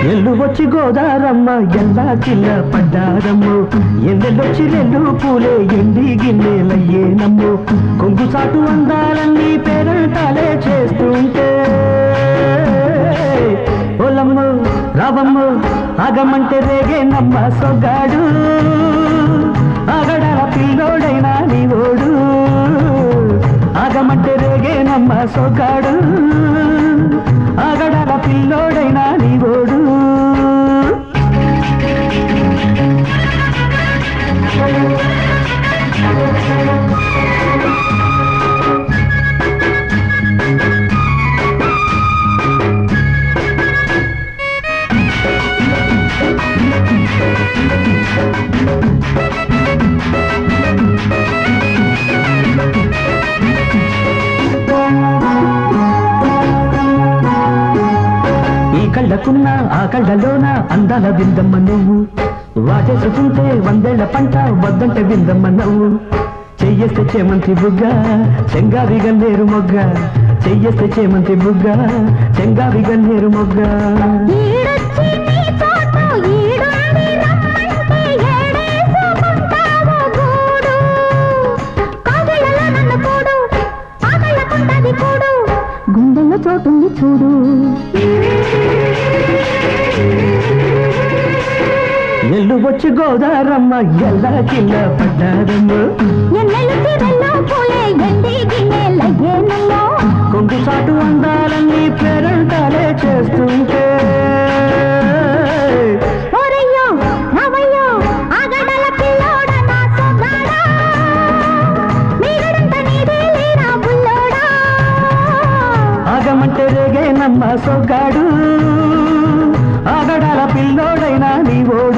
ఎల్లు వచ్చి గోదారమ్మ ఎల్లా కిల్ల పడ్డారమ్ము ఎండెల్లొచ్చి రెండు పూలే ఎండి గిన్నెలయ్యేనమ్ము కొంగు సాటు అందాలన్నీ పేరంటాలే చేస్తుంటే ఓలమ్ము రావమ్ము ఆగమంటే రేగే నమ్మ సొగ్గాడు ఆగడాల పిల్లోడైనా నీవోడు ఆగమంటే రేగే నమ్మ సొగ్గాడు ఆగడాల పిల్లోడైనా నీవోడు ఈ కళ్ళకున్న ఆ కళ్ళలోన అందాల విందమ్మ నువ్వు వాటేసుకుంటే వందేళ్ల పంట వద్దంటే విందమ్మ నవ్వు చెయ్యేస్తే చేమంతి బుగ్గ చెంగావి గన్నేరు మొగ్గ చెయ్యేస్తే చేమంతి బుగ్గ చెంగావి గన్నేరు మొగ్గ ఈడొచ్చి నీ చోటు ఈడుండి రమ్మంటే ఏడేసుకుంటావు గూడు కాగిళ్ళలో నన్ను కూడు ఆకళ్ళకుంటది కూడు గుండెల్లో చోటుంది చూడు ఎల్లు వచ్చి గోదారమ్మ ఎల్లా కిల్ల పడ్డారమ్మ ఎన్నెలు తీరెల్లో పూలే ఎండి గిన్నెలయ్యేనమ్మో కొంగు సాటు అందాలన్నీ పేరంటాలే చేస్తుంటే ఓరయ్యో రావయ్యో ఆగడల పిల్లోడ నా సొగాడా మీగడంత నీదే లేరా బుల్లోడా ఆగమంటే రేగే నమ్మ సొగ్గాడు ఆగడాల పిల్లోడైనా నీవోడు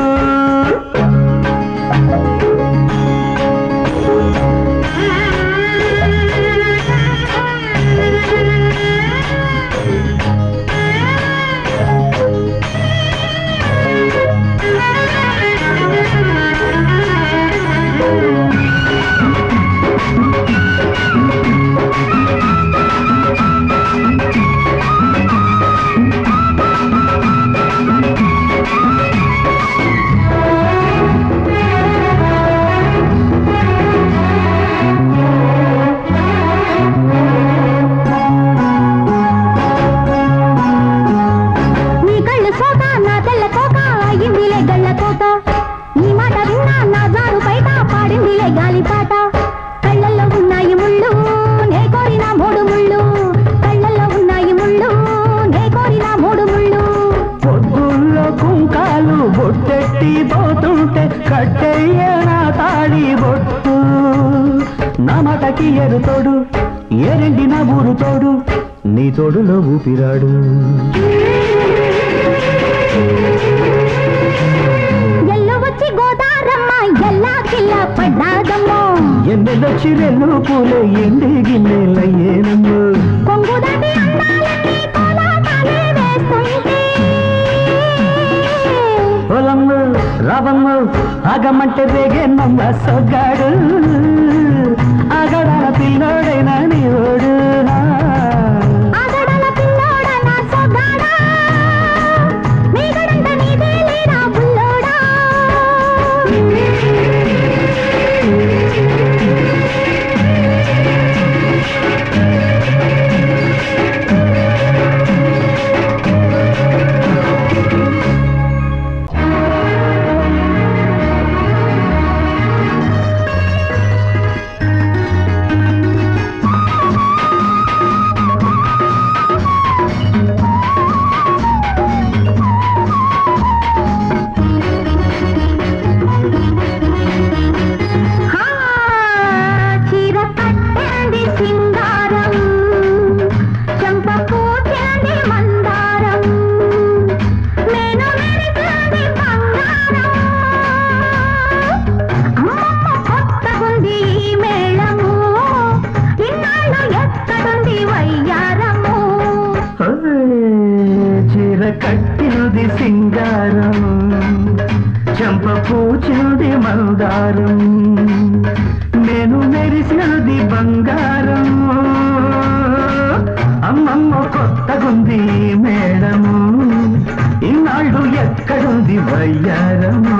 నీ కళ్ళు సోక నా తెల్ల కోక అయ్యిందిలే గళ్ళ కోట నీ మాట విన్నా నా జారు బయట పాడిందిలే గాలి పాట కళ్ళల్లో ఉన్నాయి ముళ్ళు నే కోరిన మూడు ముళ్ళు కళ్ళల్లో ఉన్నాయి ముళ్ళు నే కోరిన మూడు ముళ్ళు పొద్దుల్లో కుంకాలు బొట్టెట్టి పోతుంటే కట్టెయ్య నా తాళి బొట్టు నా మాటకి ఎరు తోడు ఎరండి నా ఊరు తోడు నీ తోడులో ఊపిరాడు ఎల్లు వచ్చి గోదారమ్మ ఎల్లా కిల్ల పడ్డాదమ్మో ఎన్నెలొచ్చి రెల్లు పూలే ఎండి గిన్నెలయ్యేనమ్ము కొంగు దాటి అందాలన్నీ కోలాటాలే వేస్తుంటే పొలమ్ము రావమ్ము ఆగమంటే రేగే నమ్మ సొగ్గాడు ఆగడాల పిల్లోడైనా నీవోడు ఆగడల పిల్లోడ నా సొగాడా మీగడంత నీదే లేరా బుల్లోడా హా చీర కట్టింది సింగారం చెంప పూచింది మందారం నేను మెరిసింది బంగారం అమ్మమ్మ కొత్తగుంది ఈ మేళము ఇన్నాళ్ళు ఎక్కడుంది వయ్యారము చీర కట్టినది సింగారం చెంప పూచినది మందారం నేను మెరిసినది బంగారం అమ్మమ్మ కొత్తగుంది మేడము ఇన్నాళ్ళు ఎక్కడుంది వయ్యారము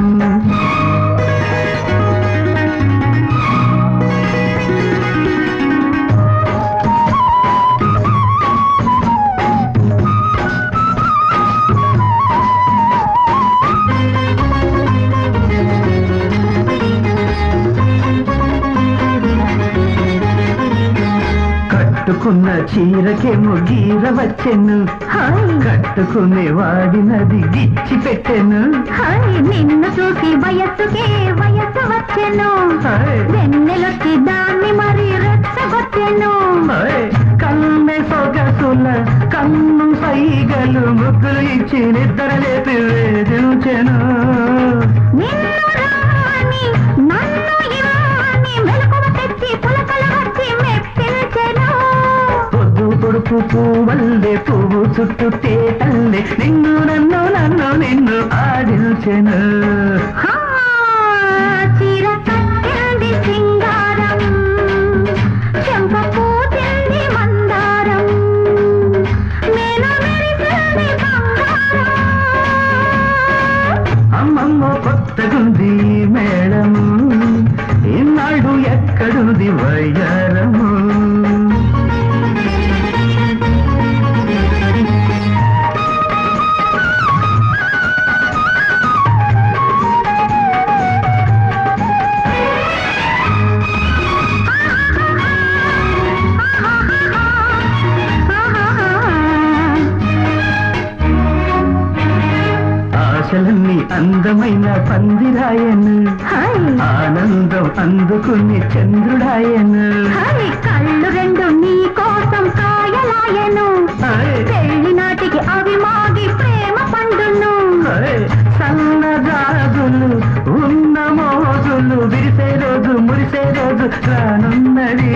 కట్టుకున్న చీరకేమో గీర వచ్చెను హాయ్ కట్టుకునే వాడినది గిచ్చి పెట్టెను హాయ్ నిన్ను చూసి వయస్సుకే వయస్సు వచ్చెను హాయ్. వెన్నెలొచ్చి దాన్ని మరి రెచ్చగొట్టెను హాయ్. కన్నె సొగసుల కన్ను సైగలు ముగ్గులు ఇచ్చి నిద్ర లేపి వేధించెను నిన్ను రాని నన్ను ఇవ్వని మెలకువ తెచ్చి పులకల వచ్చి మెప్పించెను పొద్దు పొడుపు పువ్వల్లే పువ్వు చుట్టూ తేటల్లే నిన్ను నన్ను నన్ను నిన్ను ఆడించెను హా, చీర కట్టింది సింగారం చెంప పూతింది మందారం నేను మెరిసింది బంగారం అమ్మమ్మ కొత్తగుంది మేడము ఈనాడు ఎక్కడుంది వయ్యారము ఆశలన్నీ అందమైన పందిరాయను హాయ్ ఆనందం అందుకుని చంద్రుడాయను హాయ్ కళ్ళు రెండు నీ కోసం కాయలాయను హాయ్. పెళ్లి నాటికి అవి మాగి ప్రేమ పండును హాయ్. సన్నజాజులు ఉన్న మోజులు విరిసే రోజు మురిసే రోజు రానున్నది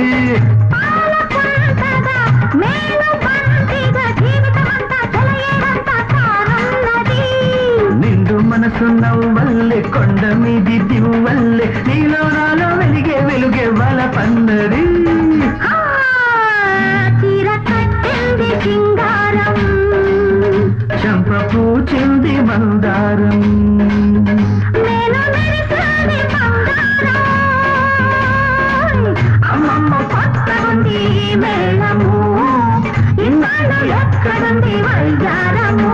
పాలపుంతగా మేలు పంటిగా జీవితమంతా చెలయేరంతా కానున్నది నిండు మనసు నవ్వల్లే కొండ మీది దివ్వల్లే నీలో నాలో వెలిగే వెలుగే వల పన్నది ఆ, చీర కట్టింది సింగారం చంప పూచింది మందారం నేను మెరిసింది బంగారం అమ్మమ్మ కొత్తగుంది ఈ మేళము ఇన్నాళ్ళు ఎక్కడుంది వైద్యారము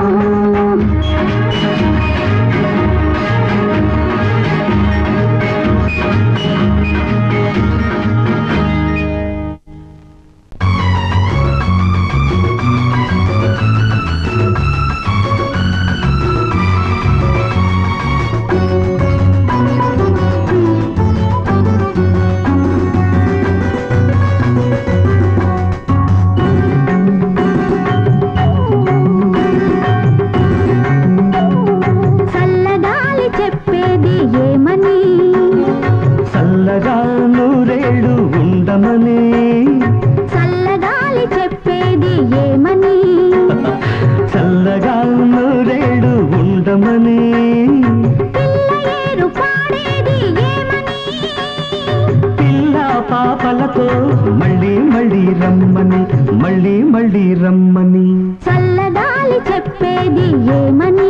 చల్లగాలి చెప్పేది ఏమని చల్లగా నూరేళ్ళు ఉండమని చల్లగాలి చెప్పేది ఏమని చల్లగా నూరేళ్ళు ఉండమని పిల్ల ఏరు పాడేది ఏమని పిల్ల పాపలతో మళ్ళీ మళ్ళీ రమ్మని మళ్ళీ మళ్ళీ రమ్మని చల్లగాలి చెప్పేది ఏమని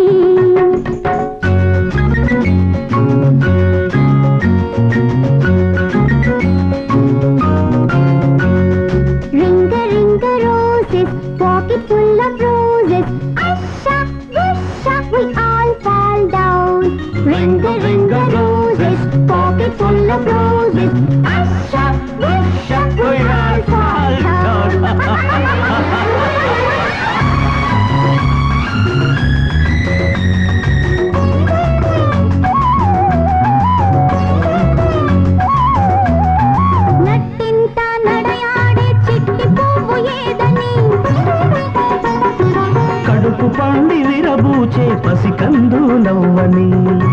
Ring a ring a roses, pocket full of roses. Asha, busha, we all fall down. Ring a ring a roses, pocket full of roses. Asha, busha, we all fall down. నట్టింట నడయాడే చిట్టి పువ్వు ఏదని కడుపు పండి విరబూచే పసికందు నవ్వని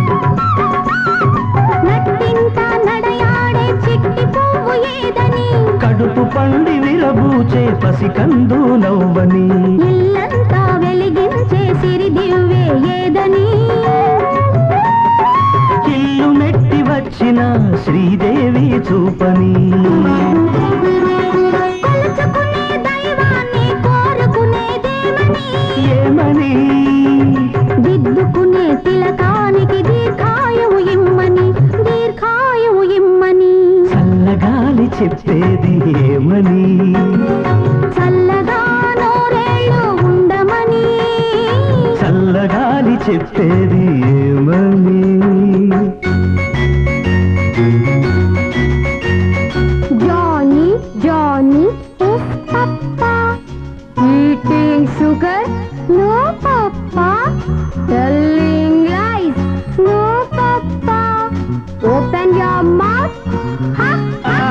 నట్టింట నడయాడే చిట్టి పువ్వు ఏదని కడుపు పండి విరబూచే పసికందు నవ్వని ఇల్లంతా వెలిగించే సిరి దివ్వే ఏదని ఇల్లు మెట్టి వచ్చిన శ్రీదేవి చూపని కొలుచుకునే దైవాన్ని కోరుకునేదేమని ఏమని చల్లగాలి చెప్పేది ఏమని Johnny, Johnny is Papa. Eating sugar? No, Papa. Telling lies? No, Papa. Open your mouth. Ha, ha,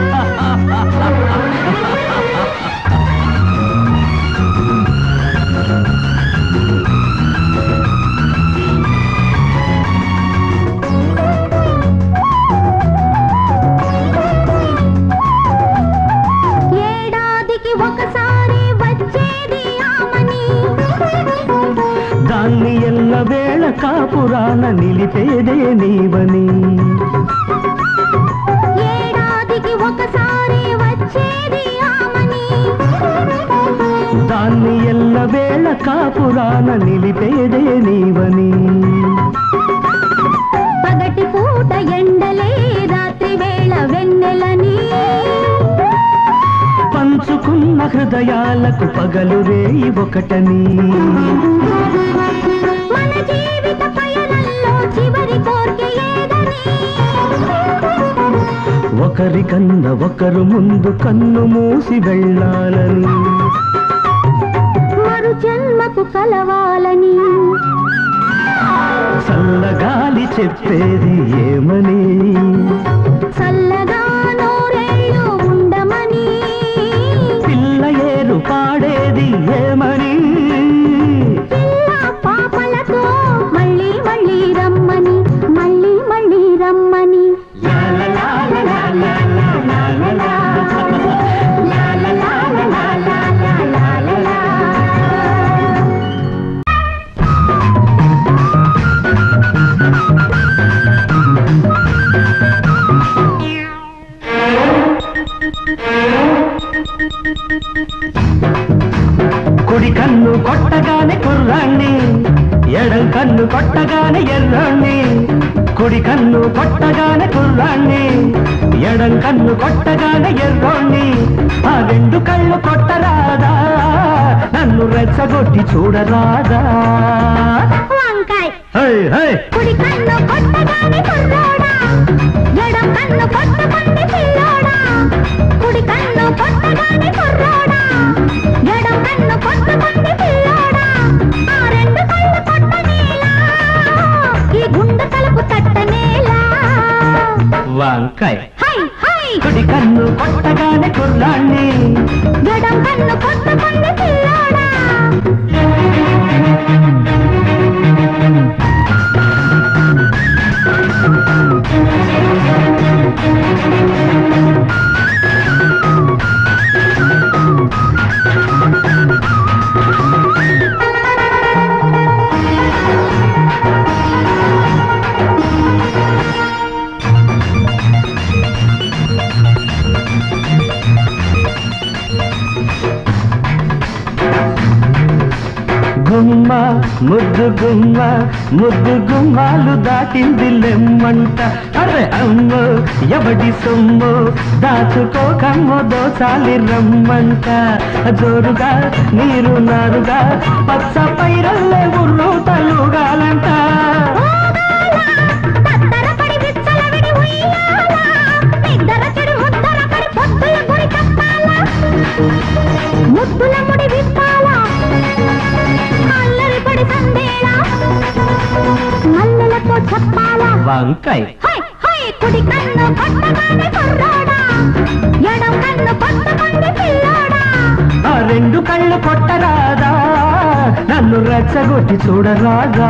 ఏడాదికి ఒకసారి వచ్చేది ఆమని దాన్ని ఎల్ల వేళ కాపురాన నిలిపేదే నీవని ఏడాదికి ఒకసారి వచ్చేది ఆమని దాన్ని ఎల్ల వేళ కాపురాన నిలిపేదే నీవని పగటి పూట ఎండలే రాత్రి వేళ వెన్నెలని పంచుకున్న హృదయాలకు పగలు రేయి ఒకటని మన జీవిత పయనంలో చివరి కోరిక ఏదని ఒకరికన్నా ఒకరు ముందు కన్ను మూసి వెళ్ళాలని మరు జన్మకు కలవాలని చల్లగాలి చెప్పేది ఏమని చల్లగా నూరేళ్ళు ఉండమని పిల్ల ఏరు పాడేది ఏమని పిల్ల పాపలతో మళ్ళీ మళ్ళీ రమ్మని మళ్ళీ మళ్ళీ రమ్మని లా లా లా లా లా లా లా లా లా లా లా. కుడి కన్ను కొట్టగానే కుర్రాణ్ణి ఎడం కన్ను కొట్టగానే ఎర్రాణ్ణి కుడి కన్ను కొట్టగానే కుర్రాణ్ణి ఎడం కన్ను కొట్టగానే ఎర్రోణ్ణి ఆ రెండు కళ్ళు కొట్టరాదా నన్ను రెచ్చగొట్టి చూడరాదా వంకాయ్ హై హై కుడి కన్ను కొట్టగానే కుర్రోడా ఎడం కన్ను కొట్టమంది పిల్లోడా కుడి కన్ను కొట్టగానే కుర్రోడా ఎడం కన్ను కొట్టమంది పిల్లోడా ఆ రెండు కళ్ళు కొట్టనేలా ఈ గుండె తలుపు తట్టనేలా వంకాయ్ హై హై కుడి కన్ను కొట్టగానే కుర్రాణ్ణి ఎడం కన్ను కొట్టమంది పిల్లోడా గుమ్మ ముద్దు గుమ్మ ముద్దు గుమ్మాలు దాటింది లెమ్మంట అరే అమ్మ ఎవడి సొమ్ము దాచుకోకమ్మ దోచాలి రమ్మంట జోరుగా నీరు నారుగా పచ్చ పైరల్లే ఉర్రు తలుగాలంట తత్తరపడి విచ్చలవిడి ఉయ్యాలా నిద్దర చెడు ముద్దర పడి పొత్తుల గురి తప్పాలా ముద్దుల ముడి విప్పాలా అల్లరి పడి సందేళా మల్లెలతో చెప్పాలా వంకాయ్ హై హై కుడి కన్ను కొట్టగానే కుర్రోడా ఎడం కన్ను కొట్టమంది పిల్లోడా ఆ రెండు కళ్ళు కొట్టరాదా నన్ను రెచ్చగొట్టి చూడరాదా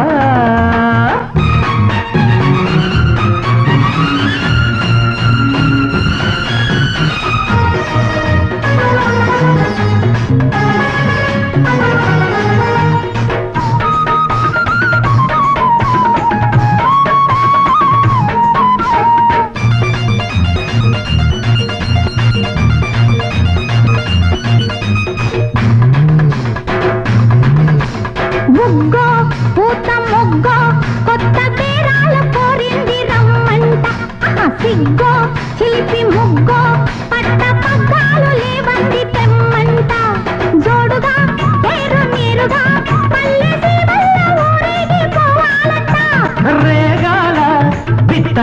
ముగ్గో పూత ముగ్గో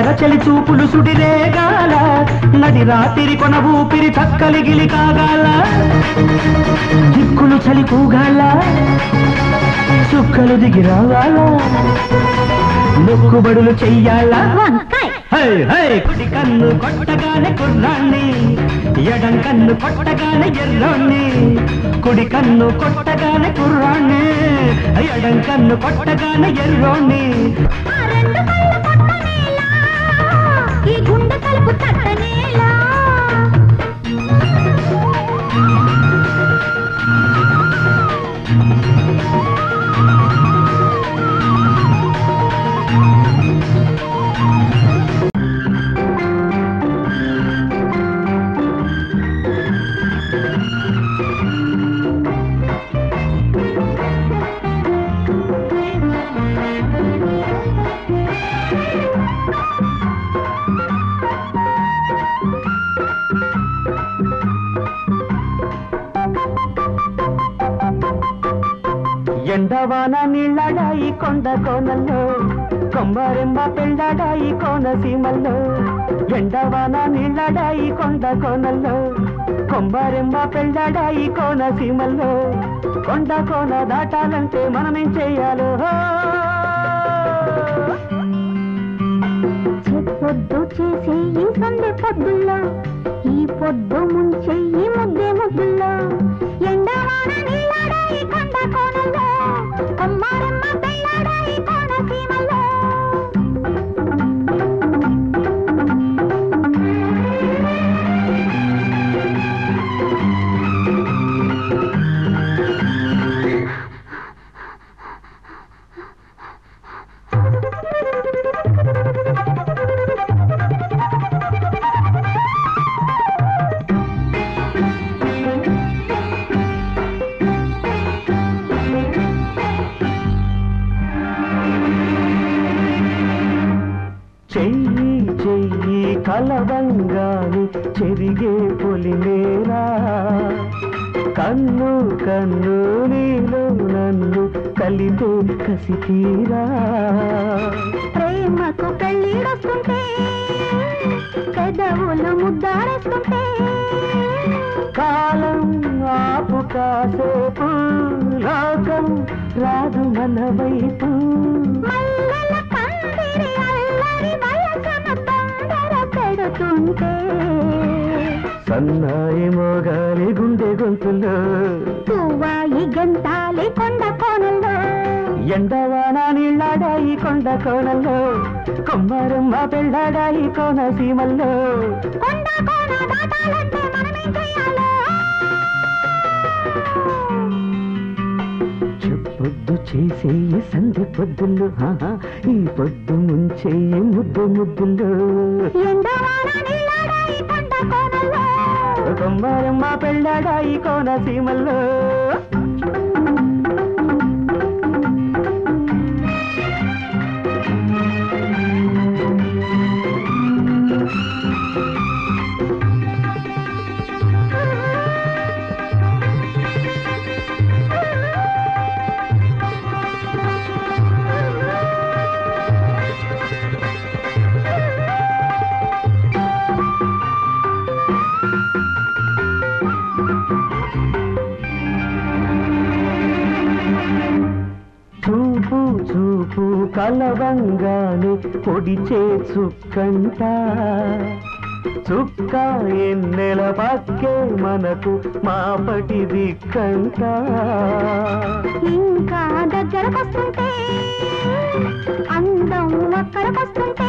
సుందర చలి చూపులు సుడిరేగాల నడి రాత్రి కొన ఊపిరి చక్కలిగిలి కాగాల దిక్కులు చలి కూగాల చుక్కలు దిగి రావాల మొక్కుబడులు చెయ్యాలా వంకాయ్ హై హై కుడి కన్ను కొట్టగానే కుర్రాన్ని ఎడం కన్ను కొట్టగానే ఎర్రోణ్ణి కుడి కన్ను కొట్టగానే కుర్రాన్ని ఎడం కన్ను కొట్టగానే ఎర్రోణ్ణి ఆ రెండు కళ్ళు కొట్టనేలా ఈ గుండె తలుపు తట్టనేలా ఎండవాన నీళ్ళడాయి కొండ కోనల్లో కొమ్మరెంబ పెళ్ళడాయి కోన సీమల్లో ఎండవాన నీళ్ళడాయి కొండ కోనల్లో కొమ్మరెంబ పెళ్ళడాయి కోన సీమల్లో కొండ కోన దాటాలంటే మనమేం చెయ్యాలో పొద్దు చేసే ఈ సందె పొద్దుల్లో ఈ పొద్దు ముంచే ఈ ముద్దే ముద్దుల్లో ఎండవాన నీళ్ళడాయి కొండ కోనల్లో కొమ్మారమ్మ పెళ్ళడాయి కోన సీమల్లో చెయ్యి చెయ్యి కలవంగాని చెరిగే పొలిమేరా కన్ను కన్ను నీలో నన్ను కలిపే కసి తీరా ప్రేమకు పెళ్ళిడొస్తుంటే పెదవులు ముద్దారేస్తుంటే కాలం ఆపు కాసేపు లోకం రాదు మన వైపు మల్లెల పందిరి అల్లరి వయసును తొందర పెడుతుంటే సన్నాయి మోగాలి గుండె గొంతులో పువ్వాయి గంతాలి కొండ కోనల్లో ఎండవాన నీళ్ళాడాయి కొండ కోనల్లో కొమ్మరమ్మ పెళ్ళాడాయి కోన సీమల్లో కొండ కోన దాటాలంటే మనమేం చెయ్యాలో చెప్పొద్దు చేసే ఈ సంధి పొద్దుల్లో ఆహా, ఈ పొద్దు ముంచే ఈ ముద్దు ముద్దుల్లో ఎండవాన నీళ్ళడాయి కొండ కోనల్లో కొమ్మరమ్మ పెళ్ళాడాయి కోన సీమల్లో చూపు చూపు కలవంగానే పొడిచే చుక్కంట చుక్క ఎన్నెల పక్కే మనకు మాపటి దిక్కంట ఇంకా దగ్గరకొస్తుంటే అందం అక్కడకొస్తుంటే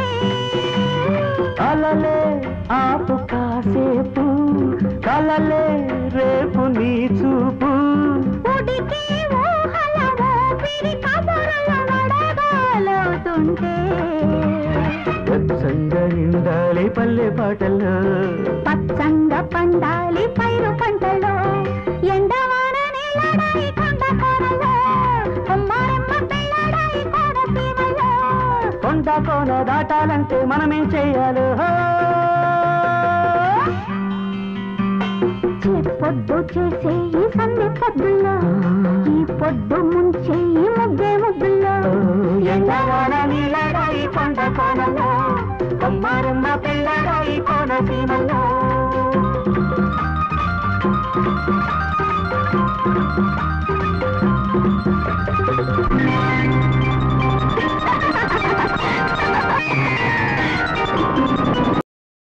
అలలే ఆపు కాసేపు కలలే రేపు నీ చూపు ఉడికి ఊహల ఊపిరి కబురల వడగాలవుతుంటే వెచ్చంగా నిండాలి పల్లె పాటల్లో పచ్చంగా పండాలి పైరు పంటలో ఎండవాన నీళ్ళడాయి కొండ కోనలో కొమ్మారెమ్మ పెళ్ళడాయి కోన సీమలో కొండ కోన దాటాలంటే మనమేం చెయ్యాలో పొద్దు చేసే ఈ సంధి పొద్దుల్లో ఈ పొద్దు ముంచే ఈ ముద్దే ముద్దుల్లో ఎండవాన నీళ్ళడాయి కొండ కోనలో సీమల్లో ఆ